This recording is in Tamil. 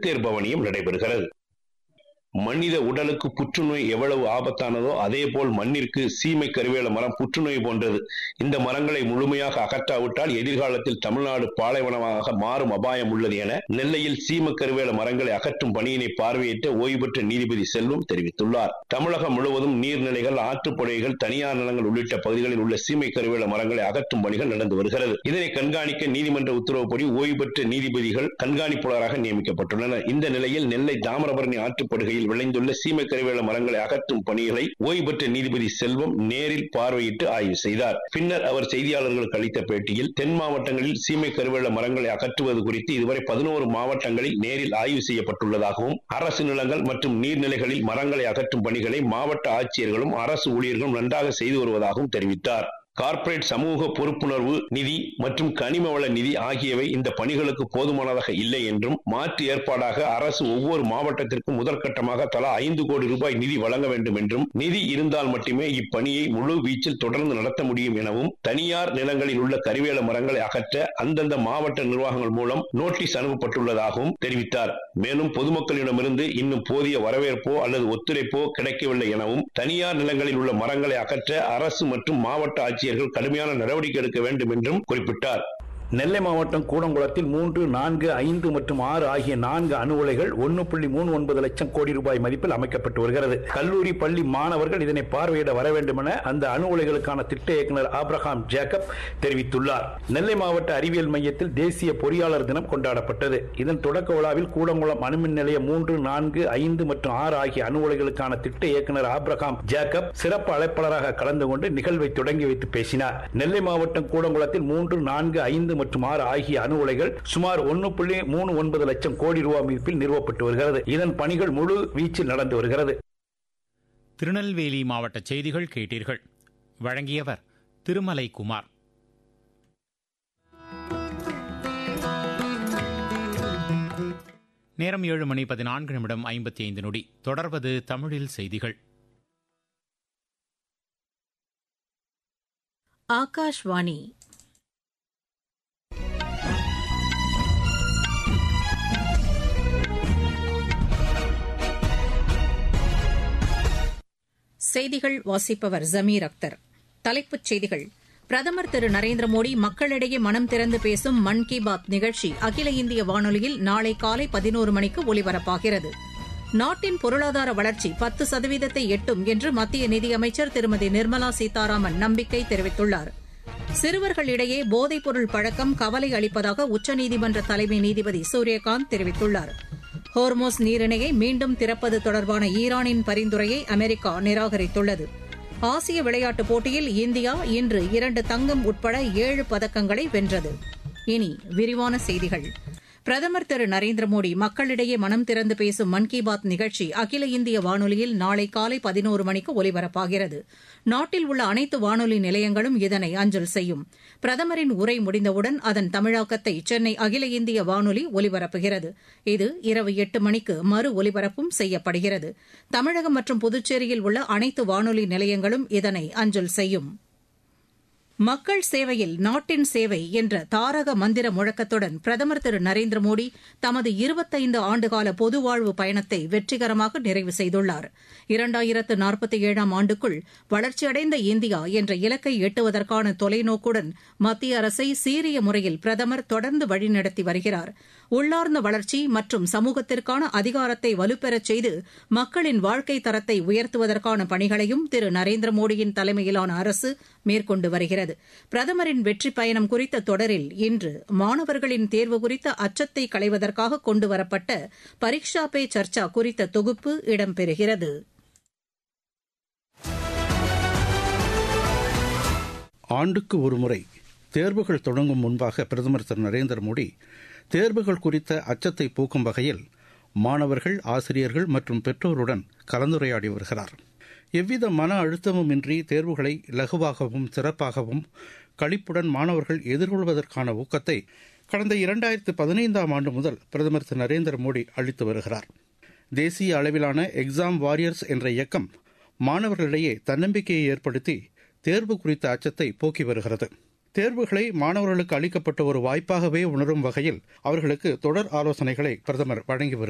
தேர்பவனியும் நடைபெறுகிறது மனித உடலுக்கு புற்றுநோய் எவ்வளவு ஆபத்தானதோ அதே போல் மண்ணிற்கு சீமை கருவேல மரம் புற்றுநோய் போன்றது இந்த மரங்களை முழுமையாக அகற்றாவிட்டால் எதிர்காலத்தில் தமிழ்நாடு பாலைவனமாக மாறும் அபாயம் உள்ளது என நெல்லையில் சீம கருவேல மரங்களை அகற்றும் பணியினை பார்வையிட்ட ஓய்வு பெற்ற நீதிபதி செல்வம் தெரிவித்துள்ளார் தமிழகம் முழுவதும் நீர்நிலைகள் ஆற்றுப்படுகைகள் தனியார் நிலங்கள் உள்ளிட்ட பகுதிகளில் உள்ள சீமை கருவேல மரங்களை அகற்றும் பணிகள் நடந்து வருகிறது இதனை கண்காணிக்க நீதிமன்ற உத்தரவுப்படி ஓய்வு பெற்ற நீதிபதிகள் கண்காணிப்பாளராக நியமிக்கப்பட்டுள்ளனர் இந்த நிலையில் நெல்லை தாமிரபரணி ஆற்றுப்படுகையில் பகுதியில் விளைந்துள்ள சீமை கருவேல மரங்களை அகற்றும் பணிகளை ஓய்வு பெற்ற நீதிபதி செல்வம் நேரில் பார்வையிட்டு ஆய்வு செய்தார் பின்னர் அவர் செய்தியாளர்களுக்கு அளித்த பேட்டியில் தென் மாவட்டங்களில் சீமை கருவேல மரங்களை அகற்றுவது குறித்து இதுவரை பதினோரு மாவட்டங்களில் நேரில் ஆய்வு செய்யப்பட்டுள்ளதாகவும் அரசு நிலங்கள் மற்றும் நீர்நிலைகளில் மரங்களை அகற்றும் பணிகளை மாவட்ட ஆட்சியர்களும் அரசு ஊழியர்களும் நன்றாக செய்து வருவதாகவும் தெரிவித்தார் கார்ப்பரேட் சமூக பொறுப்புணர்வு நிதி மற்றும் கனிம வள நிதி ஆகியவை இந்த பணிகளுக்கு போதுமானதாக இல்லை என்றும் மாற்று ஏற்பாடாக அரசு ஒவ்வொரு மாவட்டத்திற்கும் முதற்கட்டமாக தலா ஐந்து கோடி ரூபாய் நிதி வழங்க வேண்டும் என்றும் நிதி இருந்தால் மட்டுமே இப்பணியை முழு வீச்சில் தொடர்ந்து நடத்த முடியும் எனவும் தனியார் நிலங்களில் உள்ள கருவேல மரங்களை அகற்ற அந்தந்த மாவட்ட நிர்வாகங்கள் மூலம் நோட்டீஸ் அனுப்பப்பட்டுள்ளதாகவும் தெரிவித்தார் மேலும் பொதுமக்களிடமிருந்து இன்னும் போதிய வரவேற்போ அல்லது ஒத்துழைப்போ கிடைக்கவில்லை எனவும் தனியார் நிலங்களில் உள்ள மரங்களை அகற்ற அரசு மற்றும் மாவட்ட ஆட்சி ஆட்சியர்கள் கடுமையான நடவடிக்கை எடுக்க வேண்டும் என்றும் குறிப்பிட்டார் நெல்லை மாவட்டம் கூடங்குளத்தில் மூன்று நான்கு ஐந்து மற்றும் ஆறு ஆகிய நான்கு அணு உலைகள் ஒன்று புள்ளி மூணு ஒன்பது லட்சம் கோடி ரூபாய் மதிப்பில் அமைக்கப்பட்டு வருகிறது கல்லூரி பள்ளி மாணவர்கள் இதனை பார்வையிட வர வேண்டும் என அந்த அணு உலைகளுக்கான திட்ட இயக்குநர் ஆப்ரஹாம் ஜேக்கப் தெரிவித்துள்ளார் நெல்லை மாவட்ட அறிவியல் மையத்தில் தேசிய பொறியாளர் தினம் கொண்டாடப்பட்டது இதன் தொடக்க விழாவில் கூடங்குளம் அணுமின் நிலைய மூன்று நான்கு ஐந்து மற்றும் ஆறு ஆகிய அணு உலைகளுக்கான திட்ட இயக்குநர் ஆப்ரஹாம் ஜேக்கப் சிறப்பு அழைப்பாளராக கலந்து கொண்டு நிகழ்வை தொடங்கி வைத்து பேசினார் நெல்லை மாவட்டம் கூடங்குளத்தில் மூன்று நான்கு ஐந்து மற்றும் ஆறு ஆகிய அணு உலைகள் சுமார் ஒன்று புள்ளி மூணு ஒன்பது லட்சம் கோடி ரூபாய் மதிப்பில் நிறுவப்பட்டு வருகிறது இதன் பணிகள் முழு வீச்சில் நடந்து வருகிறது திருநெல்வேலி மாவட்ட செய்திகள் கேட்டீர்கள் வழங்கியவர் திருமலை குமார் நேரம் ஏழு மணி பதினான்கு நிமிடம் ஐம்பத்தி ஐந்து நொடி தொடர்வது தமிழில் செய்திகள் ஆகாஷ்வாணி செய்திகள் வாசிப்பவர் ஜமீர் அக்தர் தலைப்புச் செய்திகள் பிரதமர் திரு நரேந்திர மோடி மக்களிடையே மனம் திறந்து பேசும் மன் கி பாத் நிகழ்ச்சி அகில இந்திய வானொலியில் நாளை காலை பதினோரு மணிக்கு ஒலிபரப்பாகிறது நாட்டின் பொருளாதார வளர்ச்சி பத்து சதவீதத்தை எட்டும் என்று மத்திய நிதியமைச்சர் திருமதி நிர்மலா சீதாராமன் நம்பிக்கை தெரிவித்துள்ளார் சிறுவர்களிடையே போதைப்பொருள் பழக்கம் கவலை அளிப்பதாக உச்சநீதிமன்ற தலைமை நீதிபதி சூரியகாந்த் தெரிவித்துள்ளார் ஹோர்மோஸ் நீரிணையை மீண்டும் திறப்பது தொடர்பான ஈரானின் பரிந்துரையை அமெரிக்கா நிராகரித்துள்ளது ஆசிய விளையாட்டுப் போட்டியில் இந்தியா இன்று இரண்டு தங்கம் உட்பட ஏழு பதக்கங்களை வென்றது இனி விரிவான செய்திகள் பிரதமர் திரு நரேந்திர மோடி மக்களிடையே மனம் திறந்து பேசும் மன் கி பாத் நிகழ்ச்சி அகில இந்திய வானொலியில் நாளை காலை பதினோரு மணிக்கு ஒலிபரப்பாகிறது நாட்டில் உள்ள அனைத்து வானொலி நிலையங்களும் இதனை அஞ்சல் செய்யும் பிரதமரின் உரை முடிந்தவுடன் அதன் தமிழாக்கத்தை சென்னை அகில இந்திய வானொலி ஒலிபரப்புகிறது இது இரவு எட்டு மணிக்கு மறு ஒலிபரப்பும் செய்யப்படுகிறது தமிழகம் மற்றும் புதுச்சேரியில் உள்ள அனைத்து வானொலி நிலையங்களும் இதனை அஞ்சல் செய்யும் மக்கள் சேவையில் நாட்டின் சேவை என்ற தாரக மந்திர முழக்கத்துடன் பிரதமர் திரு நரேந்திர மோடி தமது இருபத்தைந்து ஆண்டுகால பொதுவாழ்வு பயணத்தை வெற்றிகரமாக நிறைவு செய்துள்ளார் இரண்டாயிரத்து நாற்பத்தி ஏழாம் ஆண்டுக்குள் வளர்ச்சியடைந்த இந்தியா என்ற இலக்கை எட்டுவதற்கான தொலைநோக்குடன் மத்திய அரசை சீரிய முறையில் பிரதமர் தொடர்ந்து வழிநடத்தி வருகிறார் உள்ளார்ந்த வளர்ச்சி மற்றும் சமூகத்திற்கான அதிகாரத்தை வலுப்பெறச் செய்து மக்களின் வாழ்க்கை தரத்தை உயர்த்துவதற்கான பணிகளையும் திரு நரேந்திர மோடியின் தலைமையிலான அரசு மேற்கொண்டு வருகிறது பிரதமரின் வெற்றி பயணம் குறித்த தொடரில் இன்று மாணவர்களின் தேர்வு குறித்த அச்சத்தை களைவதற்காக கொண்டுவரப்பட்ட பரீக்ஷா பே சர்ச்சா குறித்த தொகுப்பு இடம்பெறுகிறது ஆண்டுக்கு ஒருமுறை தேர்வுகள் தொடங்கும் முன்பாக பிரதமர் திரு நரேந்திர மோடி தேர்வுகள் குறித்த அச்சத்தை போக்கும் வகையில் மாணவர்கள் ஆசிரியர்கள் மற்றும் பெற்றோருடன் கலந்துரையாடி வருகிறார் எவ்வித மன அழுத்தமும் இன்றி தேர்வுகளை லகுவாகவும் சிறப்பாகவும் களிப்புடன் மாணவர்கள் எதிர்கொள்வதற்கான ஊக்கத்தை கடந்த இரண்டாயிரத்து பதினைந்தாம் ஆண்டு முதல் பிரதமர் திரு நரேந்திர மோடி அளித்து வருகிறார் தேசிய அளவிலான எக்ஸாம் வாரியர்ஸ் என்ற இயக்கம் மாணவர்களிடையே தன்னம்பிக்கையை ஏற்படுத்தி தேர்வு குறித்த அச்சத்தை போக்கி வருகிறது தேர்வுகளை மாணவர்களுக்கு அளிக்கப்பட்ட ஒரு வாய்ப்பாகவே உணரும் வகையில் அவர்களுக்கு தொடர் ஆலோசனைகளை பிரதமர் வழங்கி வருகிறார்